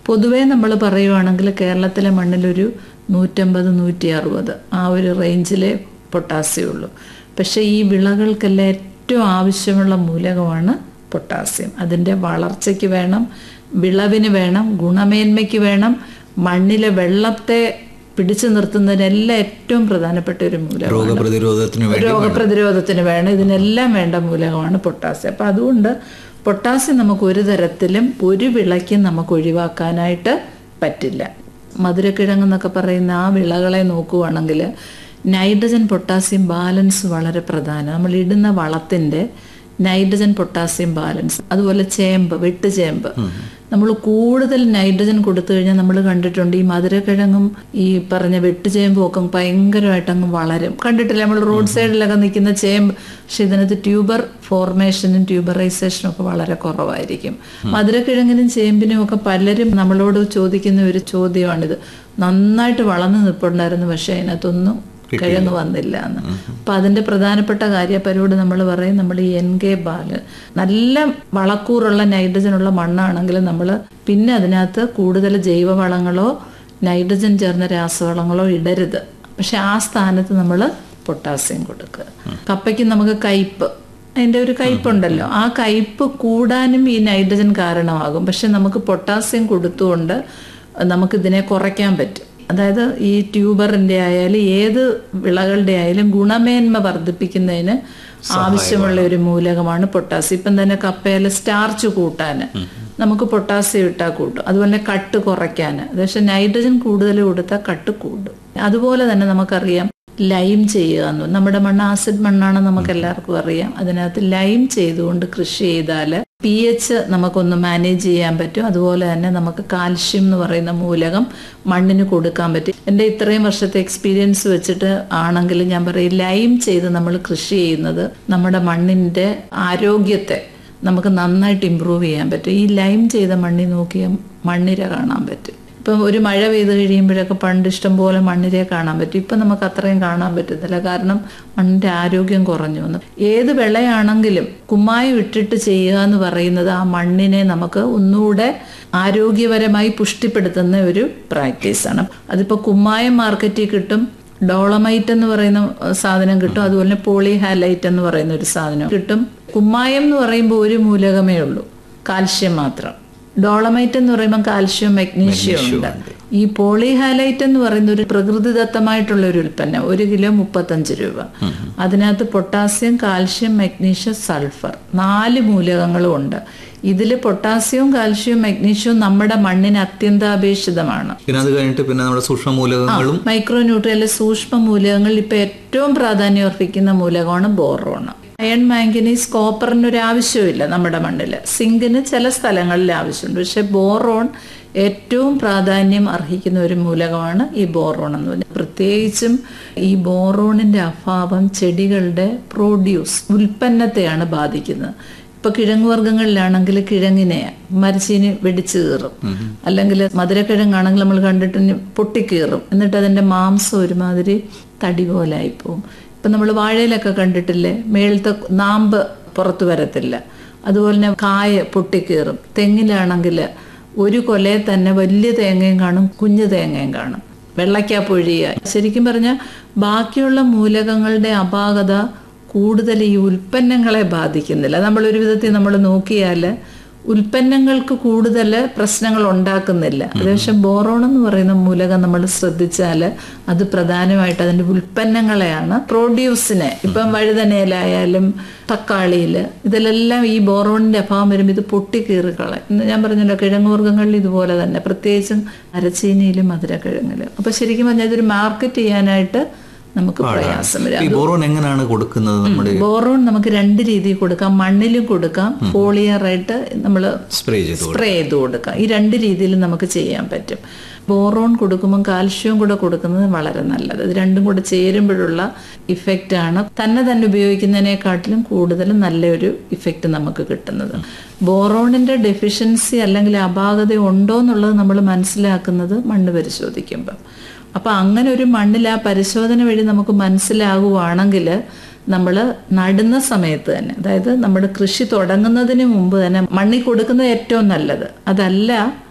പൊതുവേ നമ്മൾ പറയുവാണെങ്കിൽ കേരളത്തിലെ മണ്ണിലൊരു നൂറ്റമ്പത് നൂറ്റി അറുപത് ആ ഒരു റേഞ്ചിലെ പൊട്ടാസ്യം ഉള്ളൂ പക്ഷേ ഈ വിളകൾക്കെല്ലാം ഏറ്റവും ആവശ്യമുള്ള മൂലകമാണ് പൊട്ടാസ്യം അതിൻ്റെ വളർച്ചയ്ക്ക് വേണം വിളവിന് വേണം ഗുണമേന്മയ്ക്ക് വേണം മണ്ണിലെ വെള്ളത്തെ പിടിച്ചു നിർത്തുന്നതിനെല്ലാം ഏറ്റവും പ്രധാനപ്പെട്ട ഒരു മൂലകമാണ് രോഗപ്രതിരോധത്തിന് വേണ്ടി രോഗപ്രതിരോധത്തിന് വേണം ഇതിനെല്ലാം വേണ്ട മൂലകമാണ് പൊട്ടാസ്യം അപ്പം അതുകൊണ്ട് പൊട്ടാസ്യം നമുക്ക് ഒരു തരത്തിലും ഒരു വിളയ്ക്കും നമുക്ക് ഒഴിവാക്കാനായിട്ട് പറ്റില്ല മധുരക്കിഴങ്ങ് എന്നൊക്കെ പറയുന്ന ആ വിളകളെ നോക്കുവാണെങ്കിൽ നൈട്രജൻ പൊട്ടാസ്യം ബാലൻസ് വളരെ പ്രധാനം നമ്മൾ ഇടുന്ന വളത്തിൻ്റെ നൈട്രജൻ പൊട്ടാസ്യം ബാലൻസ് അതുപോലെ ചേമ്പ് വെട്ടുചേമ്പ് നമ്മൾ കൂടുതൽ നൈട്രജൻ കൊടുത്തു കഴിഞ്ഞാൽ നമ്മൾ കണ്ടിട്ടുണ്ട് ഈ മധുരക്കിഴങ്ങും ഈ പറഞ്ഞ വെട്ടുചേമ്പും ഒക്കെ ഭയങ്കരമായിട്ട് അങ്ങ് വളരും കണ്ടിട്ടില്ല നമ്മൾ റോഡ് സൈഡിലൊക്കെ നിൽക്കുന്ന ചേമ്പ് പക്ഷെ ഇതിനകത്ത് ട്യൂബർ ഫോർമേഷനും ട്യൂബറൈസേഷനും ഒക്കെ വളരെ കുറവായിരിക്കും മധുരക്കിഴങ്ങിനും ചേമ്പിനും ഒക്കെ പലരും നമ്മളോട് ചോദിക്കുന്ന ഒരു ചോദ്യമാണിത് നന്നായിട്ട് വളർന്നു നിൽപ്പുണ്ടായിരുന്നു പക്ഷെ അതിനകത്തൊന്നും കിഴങ്ങ് വന്നില്ല എന്ന് അപ്പൊ അതിന്റെ പ്രധാനപ്പെട്ട കാര്യപ്പരോട് നമ്മൾ പറയും നമ്മൾ ഈ എൻ കെ ബാല് നല്ല വളക്കൂറുള്ള നൈട്രജൻ ഉള്ള മണ്ണാണെങ്കിൽ നമ്മൾ പിന്നെ അതിനകത്ത് കൂടുതൽ ജൈവവളങ്ങളോ നൈട്രജൻ ചേർന്ന രാസവളങ്ങളോ ഇടരുത് പക്ഷെ ആ സ്ഥാനത്ത് നമ്മൾ പൊട്ടാസ്യം കൊടുക്കുക കപ്പയ്ക്ക് നമുക്ക് കയ്പ് അതിൻ്റെ ഒരു കയ്പുണ്ടല്ലോ ആ കയ്പ് കൂടാനും ഈ നൈട്രജൻ കാരണമാകും പക്ഷെ നമുക്ക് പൊട്ടാസ്യം കൊടുത്തുകൊണ്ട് നമുക്കിതിനെ കുറയ്ക്കാൻ പറ്റും അതായത് ഈ ട്യൂബറിന്റെ ആയാലും ഏത് വിളകളുടെ ആയാലും ഗുണമേന്മ വർദ്ധിപ്പിക്കുന്നതിന് ആവശ്യമുള്ള ഒരു മൂലകമാണ് പൊട്ടാസ്യം ഇപ്പം തന്നെ കപ്പയിൽ സ്റ്റാർച്ച് കൂട്ടാൻ നമുക്ക് പൊട്ടാസ്യം ഇട്ടാൽ കൂട്ടും അതുപോലെ കട്ട് കുറയ്ക്കാൻ പക്ഷെ നൈട്രജൻ കൂടുതൽ കൊടുത്താൽ കട്ട് കൂടും അതുപോലെ തന്നെ നമുക്കറിയാം ലൈം ചെയ്യുക എന്ന് നമ്മുടെ മണ്ണ് ആസിഡ് മണ്ണാണ് നമുക്ക് എല്ലാവർക്കും അറിയാം അതിനകത്ത് ലൈം ചെയ്തുകൊണ്ട് കൃഷി ചെയ്താൽ പി എച്ച് നമുക്കൊന്ന് മാനേജ് ചെയ്യാൻ പറ്റും അതുപോലെ തന്നെ നമുക്ക് കാൽഷ്യം എന്ന് പറയുന്ന മൂലകം മണ്ണിന് കൊടുക്കാൻ പറ്റും എൻ്റെ ഇത്രയും വർഷത്തെ എക്സ്പീരിയൻസ് വെച്ചിട്ട് ആണെങ്കിൽ ഞാൻ പറയും ലൈം ചെയ്ത് നമ്മൾ കൃഷി ചെയ്യുന്നത് നമ്മുടെ മണ്ണിൻ്റെ ആരോഗ്യത്തെ നമുക്ക് നന്നായിട്ട് ഇമ്പ്രൂവ് ചെയ്യാൻ പറ്റും ഈ ലൈം ചെയ്ത മണ്ണിൽ നോക്കിയാൽ മണ്ണിര കാണാൻ പറ്റും ഇപ്പം ഒരു മഴ പെയ്ത് കഴിയുമ്പോഴൊക്കെ പണ്ട് ഇഷ്ടം പോലെ മണ്ണിരെ കാണാൻ പറ്റും ഇപ്പം നമുക്ക് അത്രയും കാണാൻ പറ്റത്തില്ല കാരണം മണ്ണിന്റെ ആരോഗ്യം കുറഞ്ഞു വന്നു ഏത് വിളയാണെങ്കിലും കുമ്മായം ഇട്ടിട്ട് ചെയ്യുക എന്ന് പറയുന്നത് ആ മണ്ണിനെ നമുക്ക് ഒന്നുകൂടെ ആരോഗ്യപരമായി പുഷ്ടിപ്പെടുത്തുന്ന ഒരു പ്രാക്ടീസാണ് അതിപ്പോൾ കുമ്മായം മാർക്കറ്റിൽ കിട്ടും ഡോളമൈറ്റ് എന്ന് പറയുന്ന സാധനം കിട്ടും അതുപോലെ പോളി ഹാലൈറ്റ് എന്ന് പറയുന്ന ഒരു സാധനം കിട്ടും കുമ്മായം എന്ന് പറയുമ്പോൾ ഒരു മൂലകമേ ഉള്ളൂ കാൽഷ്യം മാത്രം ഡോളമൈറ്റ് എന്ന് പറയുമ്പോൾ കാൽഷ്യം മഗ്നീഷ്യം ഉണ്ട് ഈ പോളിഹാലൈറ്റ് എന്ന് പറയുന്ന ഒരു പ്രകൃതിദത്തമായിട്ടുള്ള ഒരു ഉൽപ്പന്നം ഒരു കിലോ മുപ്പത്തഞ്ച് രൂപ അതിനകത്ത് പൊട്ടാസ്യം കാൽഷ്യം മഗ്നീഷ്യം സൾഫർ നാല് മൂലകങ്ങളും ഉണ്ട് ഇതിൽ പൊട്ടാസ്യവും കാൽഷ്യവും മഗ്നീഷ്യവും നമ്മുടെ മണ്ണിന് അത്യന്താപേക്ഷിതമാണ് പിന്നെ അത് കഴിഞ്ഞിട്ട് പിന്നെ നമ്മുടെ സൂക്ഷ്മ മൂലകങ്ങളും മൈക്രോ ന്യൂട്രിയലിലെ സൂക്ഷ്മ മൂലകങ്ങൾ ഇപ്പൊ ഏറ്റവും പ്രാധാന്യം അർഹിക്കുന്ന മൂലകമാണ് ബോറോൺ അയൺ മാംഗനീസ് കോപ്പറിന് ഒരു ആവശ്യമില്ല നമ്മുടെ മണ്ണിൽ സിങ്കിന് ചില സ്ഥലങ്ങളിൽ ആവശ്യമുണ്ട് പക്ഷെ ബോറോൺ ഏറ്റവും പ്രാധാന്യം അർഹിക്കുന്ന ഒരു മൂലകമാണ് ഈ ബോറോൺ എന്ന് പറയുന്നത് പ്രത്യേകിച്ചും ഈ ബോറോണിന്റെ അഭാവം ചെടികളുടെ പ്രൊഡ്യൂസ് ഉൽപ്പന്നത്തെയാണ് ബാധിക്കുന്നത് ഇപ്പൊ കിഴങ്ങ് വർഗ്ഗങ്ങളിലാണെങ്കിൽ കിഴങ്ങിനെ മരച്ചീനി വെടിച്ചു കീറും അല്ലെങ്കിൽ മധുരക്കിഴങ്ങാണെങ്കിൽ നമ്മൾ കണ്ടിട്ട് പൊട്ടിക്കീറും എന്നിട്ട് അതിന്റെ മാംസം ഒരുമാതിരി തടി പോലായി പോവും ഇപ്പം നമ്മൾ വാഴയിലൊക്കെ കണ്ടിട്ടില്ലേ മേളത്തെ നാമ്പ് പുറത്തു വരത്തില്ല അതുപോലെ തന്നെ കായ പൊട്ടിക്കീറും തെങ്ങിലാണെങ്കിൽ ഒരു കൊലയെ തന്നെ വലിയ തേങ്ങയും കാണും കുഞ്ഞു തേങ്ങയും കാണും വെള്ളയ്ക്ക പൊഴിയുക ശരിക്കും പറഞ്ഞാൽ ബാക്കിയുള്ള മൂലകങ്ങളുടെ അപാകത കൂടുതൽ ഈ ഉൽപ്പന്നങ്ങളെ ബാധിക്കുന്നില്ല നമ്മൾ ഒരു വിധത്തിൽ നമ്മൾ നോക്കിയാൽ ഉൽപ്പന്നങ്ങൾക്ക് കൂടുതൽ പ്രശ്നങ്ങൾ ഉണ്ടാക്കുന്നില്ല അതേപക്ഷെ ബോറോൺ എന്ന് പറയുന്ന മൂലകം നമ്മൾ ശ്രദ്ധിച്ചാൽ അത് പ്രധാനമായിട്ട് അതിൻ്റെ ഉൽപ്പന്നങ്ങളെയാണ് പ്രൊഡ്യൂസിനെ ഇപ്പം വഴുതനയിലായാലും തക്കാളിയിൽ ഇതിലെല്ലാം ഈ ബോറോണിന്റെ അഭാവം വരുമ്പോൾ ഇത് പൊട്ടിക്കീറുകളെ ഞാൻ പറഞ്ഞല്ലോ കിഴങ്ങുവർഗ്ഗങ്ങളിൽ ഇതുപോലെ തന്നെ പ്രത്യേകിച്ചും അരച്ചീനിയിലും മധുരക്കിഴങ്ങിലും അപ്പൊ ശരിക്കും പറഞ്ഞാൽ ഇതൊരു മാർക്കറ്റ് ചെയ്യാനായിട്ട് നമുക്ക് പ്രയാസം വരും ഈ ബോറോൺ എങ്ങനെയാണ് കൊടുക്കുന്നത് നമ്മുടെ ബോറോൺ നമുക്ക് രണ്ട് രീതിയിൽ കൊടുക്കാം മണ്ണിലും കൊടുക്കാം ഫോളിയറായിട്ട് നമ്മൾ സ്പ്രേ ചെയ്ത് സ്പ്രേ ചെയ്ത് കൊടുക്കാം ഈ രണ്ട് രീതിയിൽ നമുക്ക് ചെയ്യാൻ പറ്റും ബോറോൺ കൊടുക്കുമ്പോൾ കാൽഷ്യവും കൂടെ കൊടുക്കുന്നത് വളരെ നല്ലത് ഇത് രണ്ടും കൂടെ ചേരുമ്പോഴുള്ള ഇഫക്റ്റ് ആണ് തന്നെ തന്നെ ഉപയോഗിക്കുന്നതിനെക്കാട്ടിലും കൂടുതൽ നല്ലൊരു ഇഫക്റ്റ് നമുക്ക് കിട്ടുന്നത് ബോറോണിന്റെ ഡെഫിഷ്യൻസി അല്ലെങ്കിൽ അപാകത ഉണ്ടോ എന്നുള്ളത് നമ്മൾ മനസ്സിലാക്കുന്നത് മണ്ണ് പരിശോധിക്കുമ്പോൾ അപ്പൊ അങ്ങനെ ഒരു മണ്ണിൽ ആ പരിശോധന വഴി നമുക്ക് മനസ്സിലാകുവാണെങ്കിൽ നമ്മൾ നടുന്ന സമയത്ത് തന്നെ അതായത് നമ്മുടെ കൃഷി തുടങ്ങുന്നതിന് മുമ്പ് തന്നെ മണ്ണിൽ കൊടുക്കുന്നത് ഏറ്റവും നല്ലത് അതല്ല